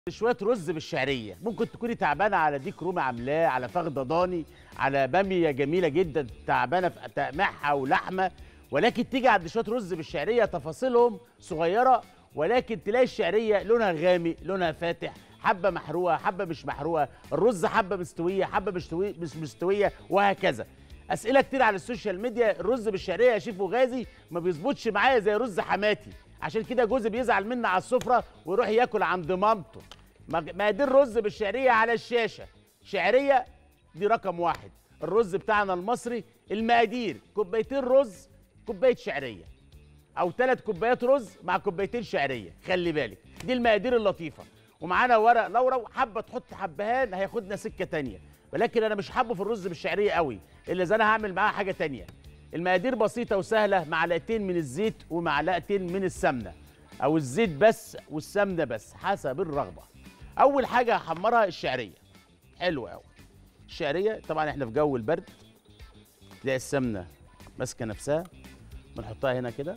شويه رز بالشعريه ممكن تكوني تعبانه على ديك رومي عاملاه على فخده ضاني على باميه جميله جدا تعبانه في تقمعها ولحمه ولكن تيجي عند شويه رز بالشعريه تفاصيلهم صغيره ولكن تلاقي الشعريه لونها غامق لونها فاتح حبه محروقه حبه مش محروقه الرز حبه مستويه حبه مش مستوية- مش مستويه وهكذا اسئله كتير على السوشيال ميديا الرز بالشعريه يا شيف غازي ما بيظبطش معايا زي رز حماتي عشان كده جوزي بيزعل مني على السفره ويروح ياكل عند مامته مج- مقادير رز بالشعريه على الشاشه شعريه دي رقم واحد الرز بتاعنا المصري المقادير كوبايتين رز كوبايه شعريه او ثلاث كوبايات رز مع كوبايتين شعريه خلي بالك دي المقادير اللطيفه ومعانا ورق لورا وحبه تحط حبهان هياخدنا سكه تانية ولكن انا مش حابه في الرز بالشعريه قوي الا اذا انا هعمل معاه حاجه تانية المقادير بسيطه وسهله معلقتين من الزيت ومعلقتين من السمنه او الزيت بس والسمنه بس حسب الرغبه اول حاجه هحمرها الشعريه حلو قوي الشعريه طبعا احنا في جو البرد تلاقي السمنه ماسكه نفسها بنحطها هنا كده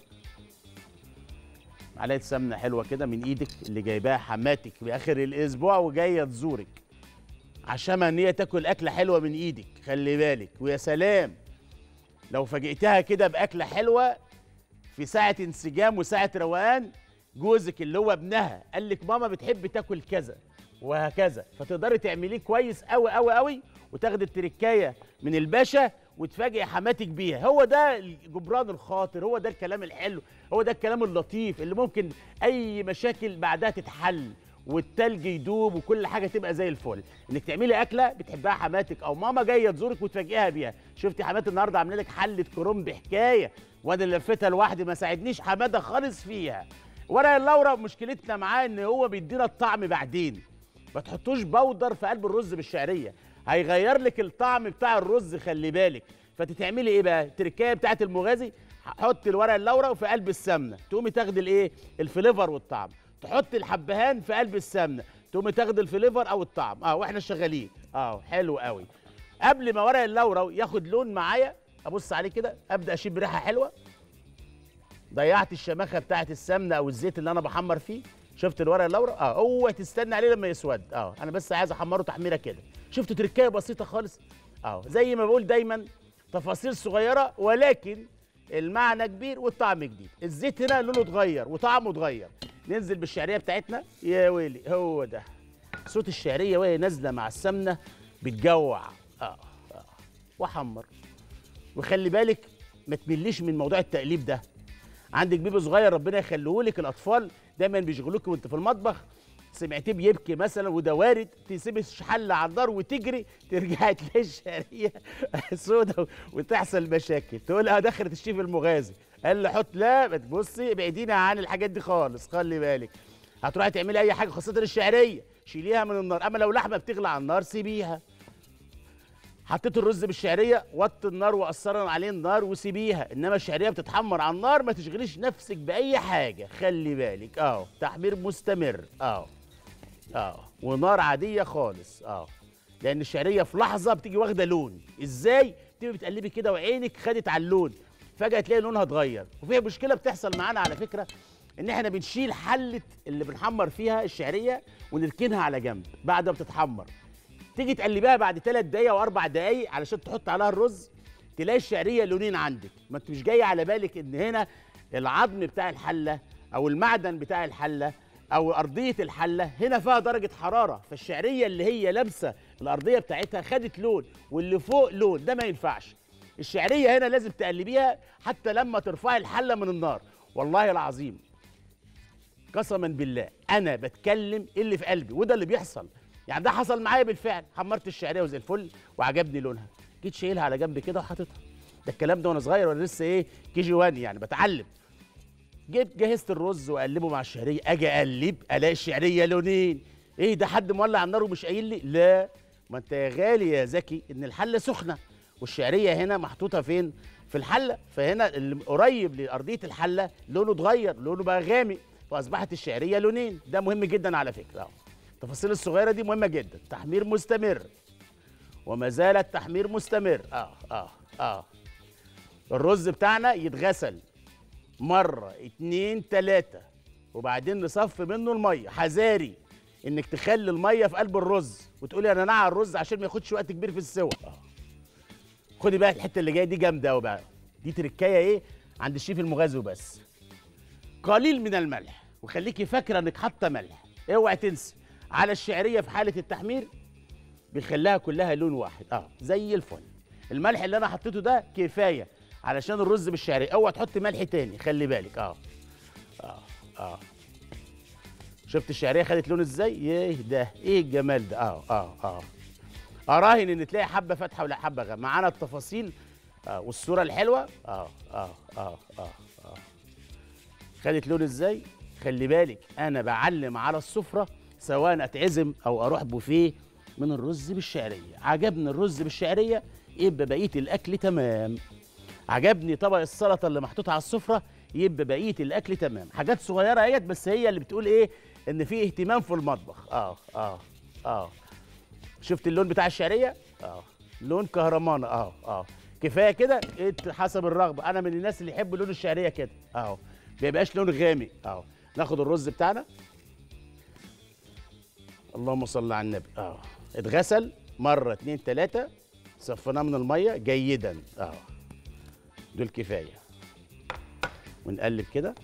معلقه سمنه حلوه كده من ايدك اللي جايباها حماتك في اخر الاسبوع وجايه تزورك عشان ان هي تاكل اكله حلوه من ايدك خلي بالك ويا سلام لو فاجئتها كده باكله حلوه في ساعه انسجام وساعه روقان جوزك اللي هو ابنها قال لك ماما بتحب تاكل كذا وهكذا فتقدري تعمليه كويس قوي قوي قوي وتاخدي التركايه من الباشا وتفاجئي حماتك بيها هو ده جبران الخاطر هو ده الكلام الحلو هو ده الكلام اللطيف اللي ممكن اي مشاكل بعدها تتحل والتلج يدوب وكل حاجه تبقى زي الفل انك تعملي اكله بتحبها حماتك او ماما جايه تزورك وتفاجئها بيها شفتي حماتي النهارده عامله لك حله كرنب حكايه وانا اللي لفيتها لوحدي ما ساعدنيش حماده خالص فيها ورق اللورا مشكلتنا معاه ان هو بيدينا الطعم بعدين ما تحطوش بودر في قلب الرز بالشعريه هيغير لك الطعم بتاع الرز خلي بالك فتتعملي ايه بقى التركايه بتاعت المغازي حط الورق اللورا في قلب السمنه تقومي تاخدي الايه الفليفر والطعم تحط الحبهان في قلب السمنه تقومي تاخدي الفليفر او الطعم اه واحنا شغالين اه حلو قوي قبل ما ورق اللورا ياخد لون معايا ابص عليه كده ابدا اشم ريحه حلوه ضيعت الشماخه بتاعت السمنه او الزيت اللي انا بحمر فيه شفت الورق اللورا اه اوعى تستنى عليه لما يسود اه انا بس عايز احمره تحميره كده شفت تركايه بسيطه خالص اه زي ما بقول دايما تفاصيل صغيره ولكن المعنى كبير والطعم جديد الزيت هنا لونه اتغير وطعمه اتغير ننزل بالشعريه بتاعتنا يا ويلي هو ده صوت الشعريه وهي نازله مع السمنه بتجوع اه اه واحمر وخلي بالك ما تمليش من موضوع التقليب ده عندك بيبي صغير ربنا يخليه لك الاطفال دايما بيشغلوك وانت في المطبخ سمعتيه بيبكي مثلا وده وارد تسيب الحله على النار وتجري ترجعي تلاقي الشعريه سودة وتحصل مشاكل تقول اه دخلت الشيف المغازي قال له حط لا ما تبصي ابعدينا عن الحاجات دي خالص خلي بالك هتروحي تعملي اي حاجه خاصه الشعريه شيليها من النار اما لو لحمه بتغلى على النار سيبيها حطيت الرز بالشعريه وطي النار وقصرا عليه النار وسيبيها انما الشعريه بتتحمر على النار ما تشغليش نفسك باي حاجه خلي بالك اه تحمير مستمر اه اه ونار عاديه خالص اه لان الشعريه في لحظه بتيجي واخده لون ازاي تبقي بتقلبي كده وعينك خدت على اللون فجاه تلاقي لونها اتغير وفي مشكله بتحصل معانا على فكره ان احنا بنشيل حله اللي بنحمر فيها الشعريه ونركنها على جنب بعد ما بتتحمر تيجي تقلبيها بعد ثلاث دقايق او اربع دقايق علشان تحط عليها الرز تلاقي الشعريه لونين عندك ما انت مش جاي على بالك ان هنا العظم بتاع الحله او المعدن بتاع الحله او ارضيه الحله هنا فيها درجه حراره فالشعريه اللي هي لابسه الارضيه بتاعتها خدت لون واللي فوق لون ده ما ينفعش الشعريه هنا لازم تقلبيها حتى لما ترفعي الحله من النار والله العظيم قسما بالله انا بتكلم اللي في قلبي وده اللي بيحصل يعني ده حصل معايا بالفعل حمرت الشعريه وزي الفل وعجبني لونها جيت شايلها على جنب كده وحاططها ده الكلام ده وانا صغير وانا لسه ايه كي جي 1 يعني بتعلم جيت جهزت الرز واقلبه مع الشعريه اجي اقلب الاقي الشعريه لونين ايه ده حد مولع النار ومش قايل لي لا ما انت يا غالي يا ذكي ان الحله سخنه والشعريه هنا محطوطه فين في الحله فهنا اللي قريب لارضيه الحله لونه اتغير لونه بقى غامق فاصبحت الشعريه لونين ده مهم جدا على فكره أهو. التفاصيل الصغيره دي مهمه جدا تحمير مستمر وما زال التحمير مستمر اه اه اه الرز بتاعنا يتغسل مرة اتنين تلاتة وبعدين نصفي منه المية حذاري انك تخلي الميه في قلب الرز وتقولي انا نقع الرز عشان ما ياخدش وقت كبير في السوى آه. خدي بقى الحته اللي جايه دي جامده قوي بقى دي تركايه ايه عند الشيف المغازي وبس قليل من الملح وخليكي فاكره انك حاطه ملح اوعي تنسي على الشعريه في حاله التحمير بيخليها كلها لون واحد اه زي الفل الملح اللي انا حطيته ده كفايه علشان الرز بالشعريه اوعى تحط ملح تاني خلي بالك اه اه اه شفت الشعريه خدت لون ازاي ايه ده ايه الجمال ده اه اه اه اراهن ان تلاقي حبه فاتحه ولا حبه غامقه معانا التفاصيل آه والصوره الحلوه اه اه اه اه اه خدت لون ازاي خلي بالك انا بعلم على السفره سواء اتعزم او اروح بوفيه من الرز بالشعريه عجبني الرز بالشعريه يبقى بقيه الاكل تمام عجبني طبق السلطه اللي محطوط على السفره يبقى بقيه الاكل تمام حاجات صغيره اهيت بس هي اللي بتقول ايه ان في اهتمام في المطبخ اه اه اه شفت اللون بتاع الشعريه اه لون كهرمانه اه اه كفايه كده إنت حسب الرغبه انا من الناس اللي يحبوا لون الشعريه كده اهو ما يبقاش لون غامق اهو ناخد الرز بتاعنا اللهم صل على النبي اه اتغسل مره اتنين تلاته صفيناه من الميه جيدا اه دول كفايه ونقلب كده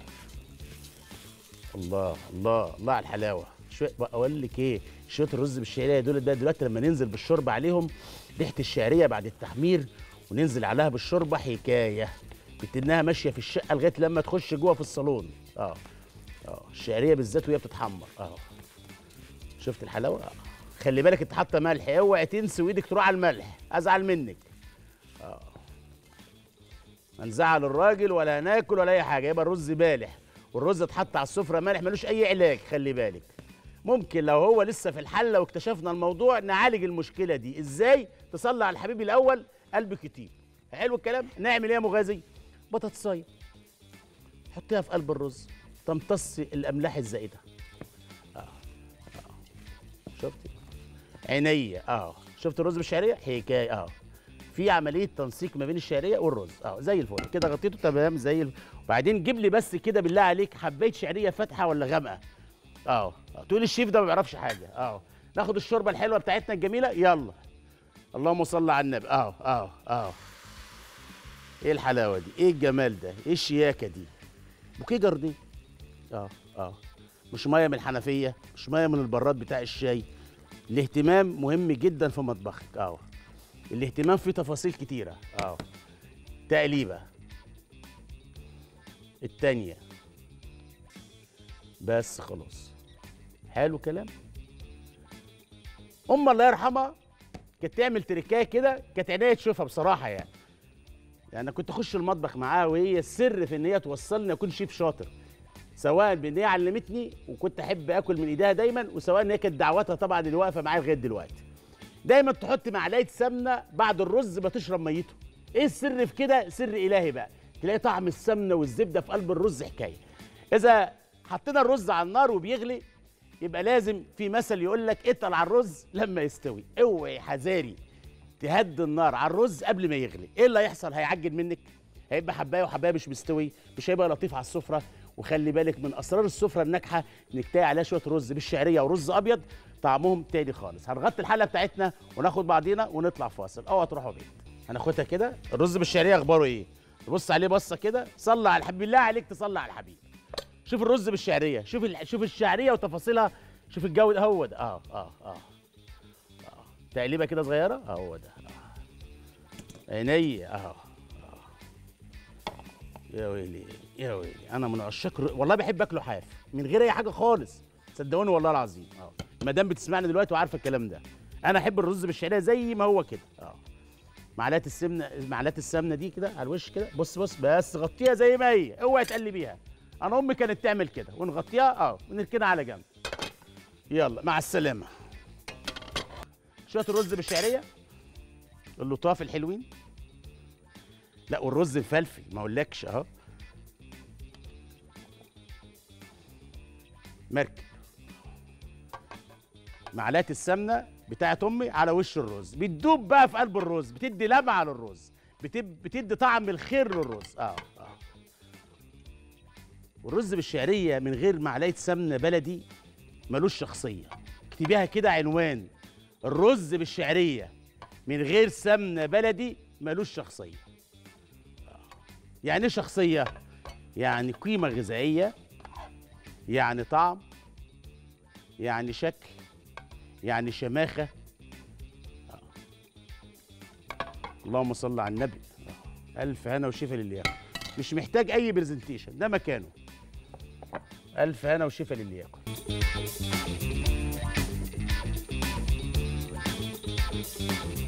الله الله الله على الحلاوه شويه بقى اقول لك ايه شويه الرز بالشعريه دول ده دلوقتي لما ننزل بالشوربه عليهم ريحه الشعريه بعد التحمير وننزل عليها بالشوربه حكايه بتنها ماشيه في الشقه لغايه لما تخش جوه في الصالون اه اه الشعريه بالذات وهي بتتحمر اه شفت الحلاوه آه. خلي بالك انت حاطه ملح اوعي تنسي وايدك تروح على الملح ازعل منك اه هنزعل الراجل ولا هناكل ولا اي حاجه يبقى الرز بالح والرز اتحط على السفره مالح ملوش اي علاج خلي بالك ممكن لو هو لسه في الحله واكتشفنا الموضوع نعالج المشكله دي ازاي تصلي على الحبيب الاول قلب كتير حلو الكلام نعمل ايه يا مغازي بطاطسايه حطيها في قلب الرز تمتص الاملاح الزائده اه اه شفتي عينيا اه شفت الرز بالشعريه حكايه اه في عمليه تنسيق ما بين الشعريه والرز اه زي الفل كده غطيته تمام زي الفل وبعدين جيب لي بس كده بالله عليك حبايه شعريه فاتحه ولا غامقه اه تقول الشيف ده ما بيعرفش حاجه اه ناخد الشوربه الحلوه بتاعتنا الجميله يلا اللهم صل على النبي اه اه اه ايه الحلاوه دي ايه الجمال ده ايه الشياكه دي بوكيه جارديه اه اه مش ميه من الحنفيه مش ميه من البراد بتاع الشاي الاهتمام مهم جدا في مطبخك اه الاهتمام فيه تفاصيل كتيره اه تقليبه التانية بس خلاص حلو كلام ام الله يرحمها كانت تعمل تركايه كده كانت عينيا تشوفها بصراحه يعني يعني انا كنت اخش المطبخ معاها وهي السر في ان هي توصلني اكون شيف شاطر سواء بان هي علمتني وكنت احب اكل من ايديها دايما وسواء ان هي كانت دعوتها طبعا اللي واقفه معايا لغايه دلوقتي دايما تحط معلقه سمنه بعد الرز ما تشرب ميته ايه السر في كده سر الهي بقى تلاقي طعم السمنه والزبده في قلب الرز حكايه اذا حطينا الرز على النار وبيغلي يبقى لازم في مثل يقول لك اتقل على الرز لما يستوي اوعي حذاري تهدي النار على الرز قبل ما يغلي ايه اللي هيحصل هيعجن منك هيبقى حبايه وحبايه مش مستوي مش هيبقى لطيف على السفره وخلي بالك من اسرار السفره الناجحه انك تلاقي عليها شويه رز بالشعريه ورز ابيض طعمهم تاني خالص هنغطي الحلقه بتاعتنا وناخد بعضينا ونطلع فاصل اوعى تروحوا بعيد هناخدها كده الرز بالشعريه اخباره ايه تبص عليه بصه كده صلي على الحبيب بالله عليك تصلي على الحبيب شوف الرز بالشعريه شوف ال... شوف الشعريه وتفاصيلها شوف الجو ده هو ده اه اه اه, آه. تقليبه كده صغيره آه هو ده آه. عيني اه آه. يا ويلي يا ويلي انا من عشاق الر- والله بحب اكله حاف من غير اي حاجه خالص صدقوني والله العظيم اه المدام بتسمعني دلوقتي وعارفه الكلام ده انا احب الرز بالشعريه زي ما هو كده اه معلقه السمنه معلقه السمنه دي كده على الوش كده بص بص بس غطيها زي ما هي اوعي تقلبيها انا امي كانت تعمل كده ونغطيها اه ونركنها على جنب يلا مع السلامه شويه الرز بالشعريه اللطاف الحلوين لا والرز مفلفل ما اقولكش اهو مركب معلقه السمنه بتاعت امي على وش الرز بتدوب بقى في قلب الرز بتدي لمعه للرز بتب... بتدي طعم الخير للرز اه اه والرز بالشعريه من غير معلقه سمنه بلدي ملوش شخصيه اكتبيها كده عنوان الرز بالشعريه من غير سمنه بلدي ملوش شخصيه يعني ايه شخصيه يعني قيمه غذائيه يعني طعم يعني شكل يعني شماخه آه. اللهم صل على النبي آه. الف هنا وشفا للي ياكل مش محتاج اي برزنتيشن ده مكانه الف هنا وشفا للي ياكل